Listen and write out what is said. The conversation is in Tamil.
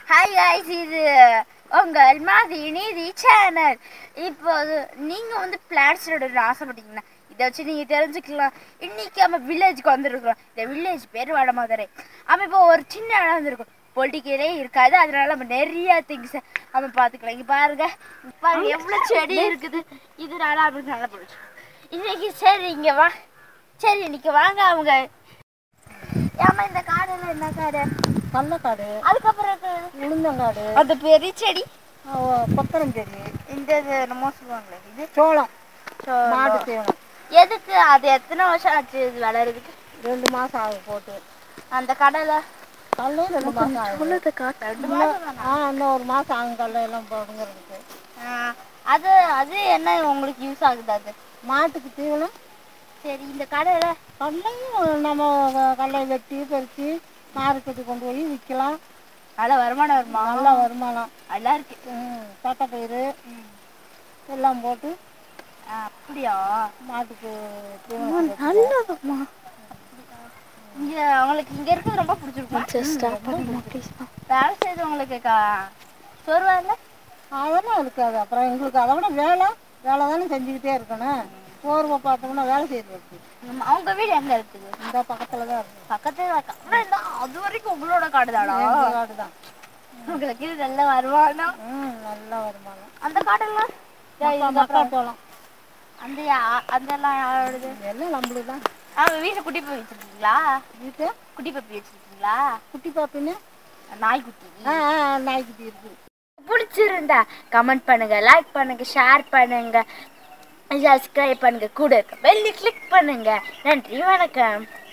ஹாய் guys இது உங்கள் மாதி நீதி சேனல் இப்போது நீங்கள் வந்து பிளான்ஸ் நடணும்னு ஆசைப்பட்டீங்கன்னா இதை வச்சு நீங்கள் தெரிஞ்சுக்கலாம் இன்னைக்கு நம்ம வில்லேஜுக்கு வந்திருக்கிறோம் இந்த வில்லேஜ் பேர் வடமதுரை நம்ம இப்போ ஒரு சின்ன இடம் வந்திருக்கோம் பொலிட்டிக்கலே இருக்காது அதனால நம்ம நிறைய திங்ஸ் நம்ம பார்த்துக்கலாம் இங்கே பாருங்க பாருங்க எவ்வளோ செடி இருக்குது இதனால அப்படி நல்லா போச்சு இன்னைக்கு சரி இங்கே வா சரி இன்னைக்கு வாங்க அவங்க ஏமா இந்த காடுல என்ன காடு கள்ளக்காடு அதுக்கப்புறம் இருக்குது உளுந்தங்காடு அந்த பெரிய செடி கொத்தரம் செடி இந்த இது என்னமோ சொல்லுவாங்களே இது சோளம் சோளம். மாடு தீவனம் எதுக்கு அது எத்தனை வருஷம் ஆச்சு இது வளருதுக்கு ரெண்டு மாசம் ஆகும் போட்டு அந்த கடலை கல்லே ரெண்டு மாசம் ஆகும் ரெண்டு மாசம் தானா? ஆ இன்னும் ஒரு மாசம் ஆகும் கல்ல எல்லாம் போடுங்கிறதுக்கு ஆ, அது அது என்ன உங்களுக்கு யூஸ் ஆகுது அது மாட்டுக்கு தீவனம் சரி இந்த கடலை கடலையும் நம்ம கடலை வெட்டி பறித்து மார்க்கெட்டு கொண்டு போய் விற்கலாம் நல்ல வருமானம் வருமா நல்ல வருமானம் நல்லா இருக்கு ம், தட்டைப்பயிறு எல்லாம் போட்டு ஆ, அப்படியா மாட்டுக்கு தீவனம் நல்லதுமா இங்க உங்களுக்கு இங்க இருக்கிறது ரொம்ப பிடிச்சிருக்கும் வேலை செய்து உங்களுக்கு கா- சோர்வா இல்லை அதெல்லாம் இருக்காது அப்புறம் எங்களுக்கு அதை விட வேலை வேலை தானே செஞ்சுக்கிட்டே இருக்கணும் போர்வை பார்த்தோம்னா வேலை செய்யறது இருக்கு நம்ம- அவங்க வீடு எங்க இருக்குது இந்த பக்கத்தில் தான் இருக்கு பக்கத்துல தான் இருக்கா. ஆனா என்ன, அது வரைக்கும் உங்களோட காடு தானா எங்கள் காடு தான் உங்களுக்கு இது நல்ல வருமானம் ம் நல்ல வருமானம் அந்த காடெல்லாம் மக்கா மக்காச்சோளம் அந்த யா- அந்த எல்லாம் யாரோடது எல்லாம் நம்மளுக்கு தான் அவங்க வீட்டுல குட்டி போய் வச்சிருக்கீங்களா வீட்டு குட்டி பப்பி வச்சிருக்கீங்களா குட்டி பாப்பின்னு நாய்க்குட்டி ஆ ஆ நாய்க்குட்டி இருக்குது பிடிச்சிருந்தா கமெண்ட் பண்ணுங்க லைக் பண்ணுங்க ஷேர் பண்ணுங்க சப்ஸ்கிரைப் பண்ணுங்க கூட இருக்க பெல்லி கிளிக் பண்ணுங்க நன்றி வணக்கம்